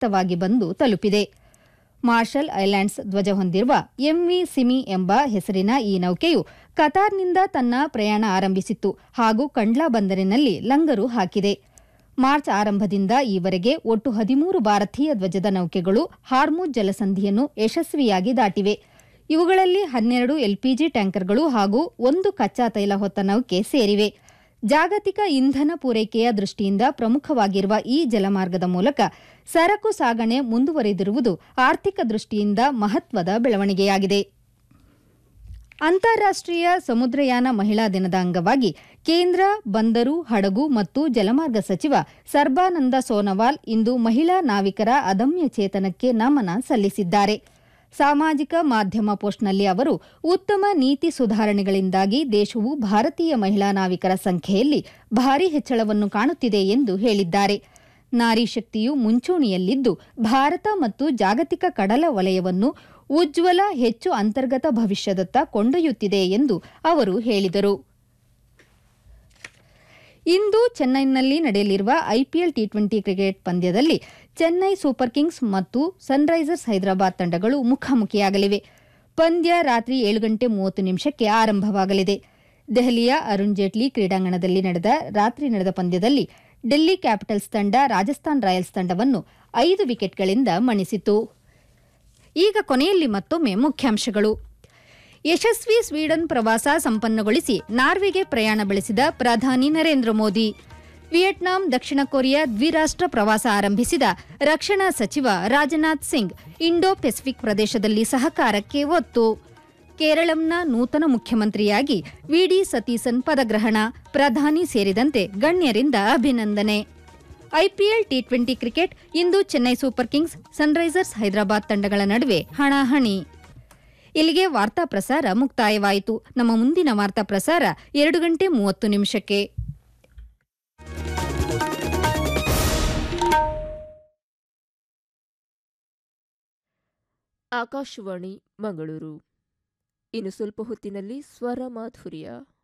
ಸುರಕ್ಷಿತವಾಗಿ ಬಂದು ತಲುಪಿದೆ ಮಾರ್ಷಲ್ ಐಲ್ಯಾಂಡ್ಸ್ ಧ್ವಜ ಹೊಂದಿರುವ ಎಂವಿ ಸಿಮಿ ಎಂಬ ಹೆಸರಿನ ಈ ನೌಕೆಯು ಕತಾರ್ನಿಂದ ತನ್ನ ಪ್ರಯಾಣ ಆರಂಭಿಸಿತ್ತು ಹಾಗೂ ಕಂಡ್ಲಾ ಬಂದರಿನಲ್ಲಿ ಲಂಗರು ಹಾಕಿದೆ ಮಾರ್ಚ್ ಆರಂಭದಿಂದ ಈವರೆಗೆ ಒಟ್ಟು ಹದಿಮೂರು ಭಾರತೀಯ ಧ್ವಜದ ನೌಕೆಗಳು ಹಾರ್ಮುಜ್ ಜಲಸಂಧಿಯನ್ನು ಯಶಸ್ವಿಯಾಗಿ ದಾಟಿವೆ ಇವುಗಳಲ್ಲಿ ಹನ್ನೆರಡು ಎಲ್ಪಿಜಿ ಟ್ಯಾಂಕರ್ಗಳು ಹಾಗೂ ಒಂದು ಕಚ್ಚಾ ತೈಲ ಹೊತ್ತ ನೌಕೆ ಸೇರಿವೆ ಜಾಗತಿಕ ಇಂಧನ ಪೂರೈಕೆಯ ದೃಷ್ಟಿಯಿಂದ ಪ್ರಮುಖವಾಗಿರುವ ಈ ಜಲಮಾರ್ಗದ ಮೂಲಕ ಸರಕು ಸಾಗಣೆ ಮುಂದುವರೆದಿರುವುದು ಆರ್ಥಿಕ ದೃಷ್ಟಿಯಿಂದ ಮಹತ್ವದ ಬೆಳವಣಿಗೆಯಾಗಿದೆ ಅಂತಾರಾಷ್ಟ್ರೀಯ ಸಮುದ್ರಯಾನ ಮಹಿಳಾ ದಿನದ ಅಂಗವಾಗಿ ಕೇಂದ್ರ ಬಂದರು ಹಡಗು ಮತ್ತು ಜಲಮಾರ್ಗ ಸಚಿವ ಸರ್ಬಾನಂದ ಸೋನೋವಾಲ್ ಇಂದು ಮಹಿಳಾ ನಾವಿಕರ ಅದಮ್ಯ ಚೇತನಕ್ಕೆ ನಮನ ಸಲ್ಲಿಸಿದ್ದಾರೆ ಸಾಮಾಜಿಕ ಮಾಧ್ಯಮ ಪೋಸ್ಟ್ನಲ್ಲಿ ಅವರು ಉತ್ತಮ ನೀತಿ ಸುಧಾರಣೆಗಳಿಂದಾಗಿ ದೇಶವು ಭಾರತೀಯ ಮಹಿಳಾ ನಾವಿಕರ ಸಂಖ್ಯೆಯಲ್ಲಿ ಭಾರೀ ಹೆಚ್ಚಳವನ್ನು ಕಾಣುತ್ತಿದೆ ಎಂದು ಹೇಳಿದ್ದಾರೆ ನಾರಿ ಶಕ್ತಿಯು ಮುಂಚೂಣಿಯಲ್ಲಿದ್ದು ಭಾರತ ಮತ್ತು ಜಾಗತಿಕ ಕಡಲ ವಲಯವನ್ನು ಉಜ್ವಲ ಹೆಚ್ಚು ಅಂತರ್ಗತ ಭವಿಷ್ಯದತ್ತ ಕೊಂಡೊಯ್ಯುತ್ತಿದೆ ಎಂದು ಅವರು ಹೇಳಿದರು ಇಂದು ಚೆನ್ನೈನಲ್ಲಿ ನಡೆಯಲಿರುವ ಐಪಿಎಲ್ ಟಿ ಟ್ವೆಂಟಿ ಕ್ರಿಕೆಟ್ ಪಂದ್ಯದಲ್ಲಿ ಚೆನ್ನೈ ಸೂಪರ್ ಕಿಂಗ್ಸ್ ಮತ್ತು ಸನ್ರೈಸರ್ಸ್ ಹೈದರಾಬಾದ್ ತಂಡಗಳು ಮುಖಾಮುಖಿಯಾಗಲಿವೆ ಪಂದ್ಯ ರಾತ್ರಿ ಏಳು ಗಂಟೆ ಮೂವತ್ತು ನಿಮಿಷಕ್ಕೆ ಆರಂಭವಾಗಲಿದೆ ದೆಹಲಿಯ ಅರುಣ್ ಜೇಟ್ಲಿ ಕ್ರೀಡಾಂಗಣದಲ್ಲಿ ನಡೆದ ರಾತ್ರಿ ನಡೆದ ಪಂದ್ಯದಲ್ಲಿ ಡೆಲ್ಲಿ ಕ್ಯಾಪಿಟಲ್ಸ್ ತಂಡ ರಾಜಸ್ಥಾನ್ ರಾಯಲ್ಸ್ ತಂಡವನ್ನು ಐದು ವಿಕೆಟ್ಗಳಿಂದ ಮಣಿಸಿತು ಈಗ ಕೊನೆಯಲ್ಲಿ ಮತ್ತೊಮ್ಮೆ ಮುಖ್ಯಾಂಶಗಳು ಯಶಸ್ವಿ ಸ್ವೀಡನ್ ಪ್ರವಾಸ ಸಂಪನ್ನಗೊಳಿಸಿ ನಾರ್ವೆಗೆ ಪ್ರಯಾಣ ಬೆಳೆಸಿದ ಪ್ರಧಾನಿ ನರೇಂದ್ರ ಮೋದಿ ವಿಯೆಟ್ನಾಂ ದಕ್ಷಿಣ ಕೊರಿಯಾ ದ್ವಿರಾಷ್ಟ್ರ ಪ್ರವಾಸ ಆರಂಭಿಸಿದ ರಕ್ಷಣಾ ಸಚಿವ ರಾಜನಾಥ್ ಸಿಂಗ್ ಇಂಡೋ ಪೆಸಿಫಿಕ್ ಪ್ರದೇಶದಲ್ಲಿ ಸಹಕಾರಕ್ಕೆ ಒತ್ತು ಕೇರಳಂನ ನೂತನ ಮುಖ್ಯಮಂತ್ರಿಯಾಗಿ ವಿಡಿ ಸತೀಸನ್ ಪದಗ್ರಹಣ ಪ್ರಧಾನಿ ಸೇರಿದಂತೆ ಗಣ್ಯರಿಂದ ಅಭಿನಂದನೆ ಐಪಿಎಲ್ ಟಿ ಟ್ವೆಂಟಿ ಕ್ರಿಕೆಟ್ ಇಂದು Chennai Super Kings Sunrisers Hyderabad ತಂಡಗಳ ನಡುವೆ ಹಣಾಹಣಿ ಇಲ್ಲಿಗೆ ವಾರ್ತಾ ಪ್ರಸಾರ ಮುಕ್ತಾಯವಾಯಿತು ನಮ್ಮ ಮುಂದಿನ ವಾರ್ತಾ ಪ್ರಸಾರ ಎರಡು ಗಂಟೆ ಮೂವತ್ತು ನಿಮಿಷಕ್ಕೆ ಆಕಾಶವಾಣಿ ಮಂಗಳೂರು ಇನ್ನು ಸ್ವಲ್ಪ ಹೊತ್ತಿನಲ್ಲಿ ಸ್ವರ ಮಾಧುರ್ಯ